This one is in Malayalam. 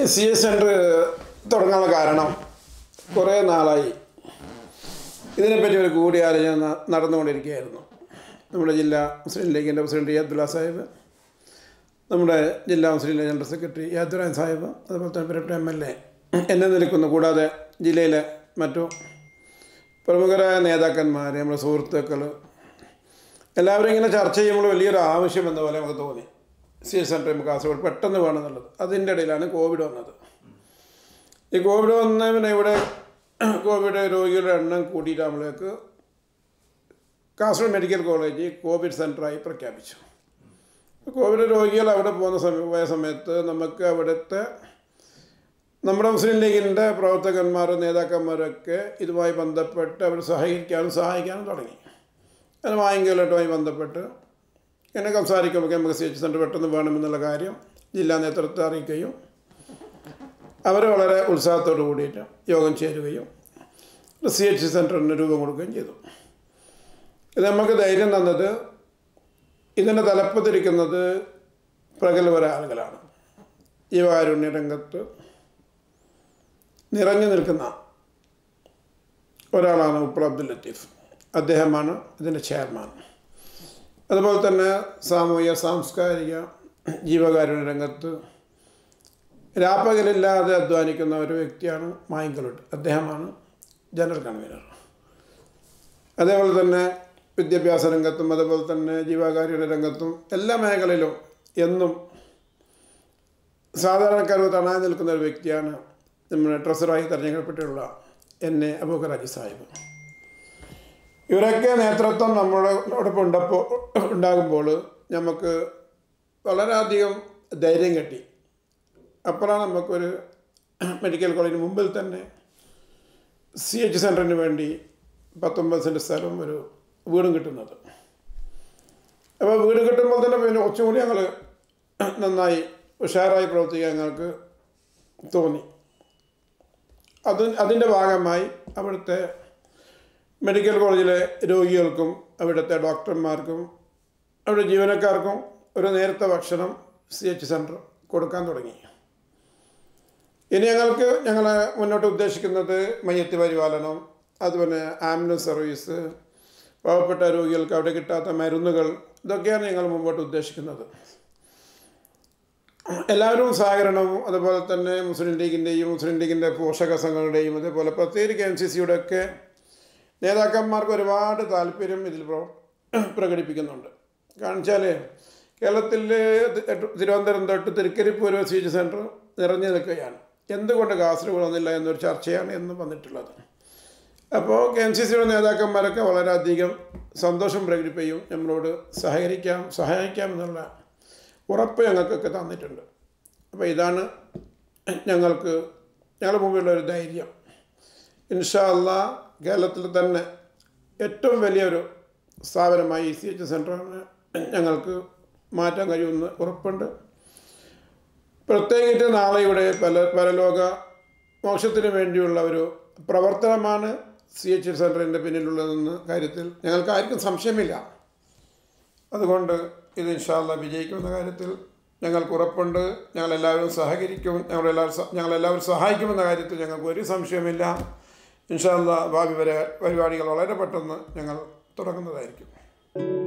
സി എസ് സെൻറ്റർ തുടങ്ങാനുള്ള കാരണം കുറേ നാളായി ഇതിനെപ്പറ്റി ഒരു കൂടിയാലോചന ന- നടന്നുകൊണ്ടിരിക്കുകയായിരുന്നു നമ്മുടെ ജില്ലാ മുസ്ലിം ലീഗിൻ്റെ പ്രസിഡന്റ് ഇ അബ്ദുള്ള സാഹിബ് നമ്മുടെ ജില്ലാ മുസ്ലിം ലീഗ് ജനറൽ സെക്രട്ടറി യാദുറാൻ സാഹിബ് അതുപോലെ തന്നെ പ്രിയപ്പെട്ട എം എൽ എ എന്നെ നിൽക്കുന്നു കൂടാതെ ജില്ലയിലെ മറ്റു പ്രമുഖരായ നേതാക്കന്മാർ നമ്മുടെ സുഹൃത്തുക്കൾ എല്ലാവരും ഇങ്ങനെ ചർച്ച ചെയ്യുമ്പോൾ വലിയൊരു ആവശ്യം എന്ന പോലെ നമുക്ക് തോന്നി സി എസ് സെൻറ്റർ നമുക്ക് കാസർഗോഡ് പെട്ടെന്ന് വേണമെന്നുള്ളത് അതിൻ്റെ ഇടയിലാണ് കോവിഡ് വന്നത് ഈ കോവിഡ് വന്ന പിന്നെ ഇവിടെ കോവിഡ് രോഗികളുടെ എണ്ണം കൂട്ടിയിട്ടാകുമ്പോഴേക്ക് കാസർഗോഡ് മെഡിക്കൽ കോളേജ് കോവിഡ് സെൻ്ററായി പ്രഖ്യാപിച്ചു കോവിഡ് രോഗികൾ അവിടെ പോകുന്ന സമയം പോയ സമയത്ത് നമുക്ക് അവിടുത്തെ നമ്മുടെ മുസ്ലിം ലീഗിൻ്റെ പ്രവർത്തകന്മാർ നേതാക്കന്മാരൊക്കെ ഇതുമായി ബന്ധപ്പെട്ട് അവർ സഹകരിക്കാനും സഹായിക്കാനും തുടങ്ങി അത് വാങ്ങിക്കലുമായി ബന്ധപ്പെട്ട് എന്നെ സംസാരിക്കുമ്പോൾ നമുക്ക് സി എച്ച് സെൻറ്റർ പെട്ടെന്ന് വേണമെന്നുള്ള കാര്യം ജില്ലാ നേതൃത്വത്തെ അറിയിക്കുകയും അവർ വളരെ ഉത്സാഹത്തോടു കൂടിയിട്ട് യോഗം ചേരുകയും സി എച്ച് സെൻറ്ററിന് രൂപം കൊടുക്കുകയും ചെയ്തു ഇത് നമുക്ക് ധൈര്യം തന്നത് ഇതിൻ്റെ തലപ്പത്തിരിക്കുന്നത് പ്രഗത്ഭരായ ആളുകളാണ് ജീവകാരുണ്യ രംഗത്ത് നിറഞ്ഞു നിൽക്കുന്ന ഒരാളാണ് ഉപ്പള അബ്ദുൽ ലത്തീഫ് അദ്ദേഹമാണ് ഇതിൻ്റെ ചെയർമാൻ അതുപോലെ തന്നെ സാമൂഹിക സാംസ്കാരിക ജീവകാരുണ്യ രംഗത്ത് രാപ്പകലില്ലാതെ അധ്വാനിക്കുന്ന ഒരു വ്യക്തിയാണ് മായങ്കലോട്ട് അദ്ദേഹമാണ് ജനറൽ കൺവീനർ അതേപോലെ തന്നെ വിദ്യാഭ്യാസ രംഗത്തും അതുപോലെ തന്നെ ജീവകാരുണ്യ രംഗത്തും എല്ലാ മേഖലയിലും എന്നും സാധാരണക്കാർക്ക് തണാൻ നിൽക്കുന്ന ഒരു വ്യക്തിയാണ് നമ്മുടെ ട്രഷറായി തെരഞ്ഞെടുക്കപ്പെട്ടുള്ള എൻ എ അബൂഖറാജി സാഹിബ് ഇവരൊക്കെ നേതൃത്വം നമ്മളോടൊപ്പം ഉണ്ടപ്പോൾ ഉണ്ടാകുമ്പോൾ നമുക്ക് വളരെയധികം ധൈര്യം കിട്ടി അപ്പോഴാണ് നമുക്കൊരു മെഡിക്കൽ കോളേജിന് മുമ്പിൽ തന്നെ സി എച്ച് സെൻറ്ററിന് വേണ്ടി പത്തൊമ്പത് സെൻറ്റ് സ്ഥലവും ഒരു വീടും കിട്ടുന്നത് അപ്പോൾ വീട് കിട്ടുമ്പോൾ തന്നെ പിന്നെ കുറച്ചും കൂടി ഞങ്ങൾ നന്നായി ഉഷാറായി പ്രവർത്തിക്കാൻ ഞങ്ങൾക്ക് തോന്നി അത് അതിൻ്റെ ഭാഗമായി അവിടുത്തെ മെഡിക്കൽ കോളേജിലെ രോഗികൾക്കും അവിടുത്തെ ഡോക്ടർമാർക്കും അവിടെ ജീവനക്കാർക്കും ഒരു നേരത്തെ ഭക്ഷണം സി എച്ച് സെൻറ്റർ കൊടുക്കാൻ തുടങ്ങി ഇനി ഞങ്ങൾക്ക് ഞങ്ങൾ മുന്നോട്ട് ഉദ്ദേശിക്കുന്നത് മയ്യത്ത് പരിപാലനം അതുപോലെ ആംബുലൻസ് സർവീസ് പാവപ്പെട്ട രോഗികൾക്ക് അവിടെ കിട്ടാത്ത മരുന്നുകൾ ഇതൊക്കെയാണ് ഞങ്ങൾ മുമ്പോട്ട് ഉദ്ദേശിക്കുന്നത് എല്ലാവരും സഹകരണവും അതുപോലെ തന്നെ മുസ്ലിം ലീഗിൻ്റെയും മുസ്ലിം ലീഗിൻ്റെ പോഷക സംഘങ്ങളുടെയും അതേപോലെ പ്രത്യേകിച്ച് എൻ സി സിയുടെ ഒക്കെ നേതാക്കന്മാർക്ക് ഒരുപാട് താല്പര്യം ഇതിൽ പ്ര- പ്രകടിപ്പിക്കുന്നുണ്ട് കാരണം വെച്ചാൽ കേരളത്തിൽ തിരുവനന്തപുരം തൊട്ട് തിരുക്കരിപ്പൂർ സി ജി സെൻറ്റർ നിറഞ്ഞു നിൽക്കുകയാണ് എന്തുകൊണ്ട് കാസർഗോഡ് വന്നില്ല എന്നൊരു ചർച്ചയാണ് എന്ന് വന്നിട്ടുള്ളത് അപ്പോൾ കെ എൻ സി സിയുടെ നേതാക്കന്മാരൊക്കെ വളരെയധികം സന്തോഷം പ്രകടിപ്പിക്കും നമ്മളോട് സഹകരിക്കാം സഹായിക്കാം എന്നുള്ള ഉറപ്പ് ഞങ്ങൾക്കൊക്കെ തന്നിട്ടുണ്ട് അപ്പോൾ ഇതാണ് ഞങ്ങൾക്ക് ഞങ്ങളുടെ മുമ്പിലുള്ള ഒരു ധൈര്യം ഇൻഷാ അള്ളാ കേരളത്തിൽ തന്നെ ഏറ്റവും വലിയൊരു സ്ഥാപനമായി ഇ സി എച്ച് സെൻ്ററാണ് ഞങ്ങൾക്ക് മാറ്റാൻ കഴിയുമെന്ന് ഉറപ്പുണ്ട് പ്രത്യേകിച്ച് നാളെ ഇവിടെ പല പരലോക മോക്ഷത്തിന് വേണ്ടിയുള്ള ഒരു പ്രവർത്തനമാണ് സി എച്ച് സെൻറ്ററിൻ്റെ പിന്നിലുള്ളതെന്ന കാര്യത്തിൽ ഞങ്ങൾക്ക് ആർക്കും സംശയമില്ല അതുകൊണ്ട് ഇത് ഇൻഷാല്ല വിജയിക്കുമെന്ന കാര്യത്തിൽ ഞങ്ങൾക്ക് ഉറപ്പുണ്ട് ഞങ്ങളെല്ലാവരും സഹകരിക്കും ഞങ്ങളെല്ലാവരും സ- ഞങ്ങളെല്ലാവരും സഹായിക്കുമെന്ന കാര്യത്തിൽ ഞങ്ങൾക്ക് ഒരു സംശയമില്ല ഇൻഷാല്ല ഭാവി വരെ പരിപാടികൾ വളരെ പെട്ടെന്ന് ഞങ്ങൾ തുടങ്ങുന്നതായിരിക്കും